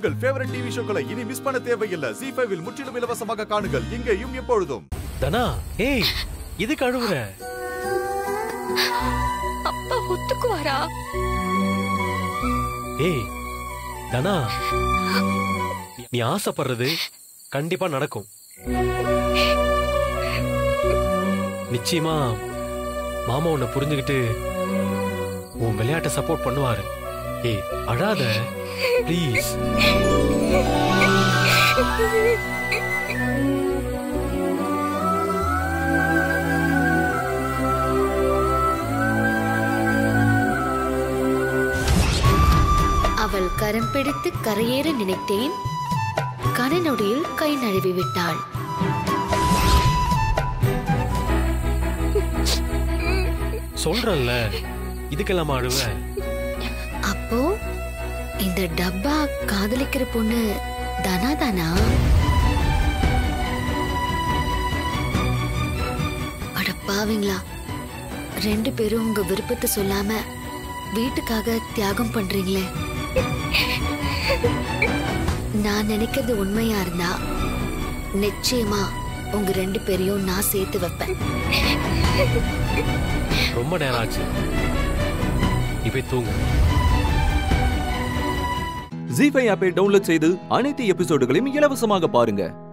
உங்கள் favourite TV ஷோக்களை இனி miss பண்ண தேவையில்லை ஜி ஃபைவில் முற்றிலும் இலவசமாக காணுங்கள் இங்கேயும் எப்பொழுதும் தனா ஏய் இது கழுவுற அப்பா ஒத்துக்குவாரா ஏய் தனா நீ ஆசைப்படுறது கண்டிப்பா நடக்கும் நிச்சயமா மாமா உன்னை புரிஞ்சுக்கிட்டு உன் விளையாட்டை சப்போர்ட் பண்ணுவாரு ஏய் அழாத ப்ளீஸ் அவள் கரம் பிடித்து கரையேற நினைத்தேன் கனநொடியில் கை நழுவி விட்டாள் சொல்றேன்ல இதுக்கெல்லாம் அழுவ அப்போ இந்த டப்பா காதலிக்கிற பொண்ணு தனா தானா அட பாவீங்களா ரெண்டு பேரும் உங்க விருப்பத்தை சொல்லாம வீட்டுக்காக தியாகம் பண்றீங்களே நான் நினைக்கிறது உண்மையா இருந்தா நிச்சயமா உங்க ரெண்டு பேரையும் நான் சேர்த்து வைப்பேன் ரொம்ப நேரம் ஆச்சு நீ போய் தூங்கு ஜி ஃபைவ் ஆப்பை டவுன்லோட் செய்து அனைத்து எபிசோடுகளையும் இலவசமாக பாருங்க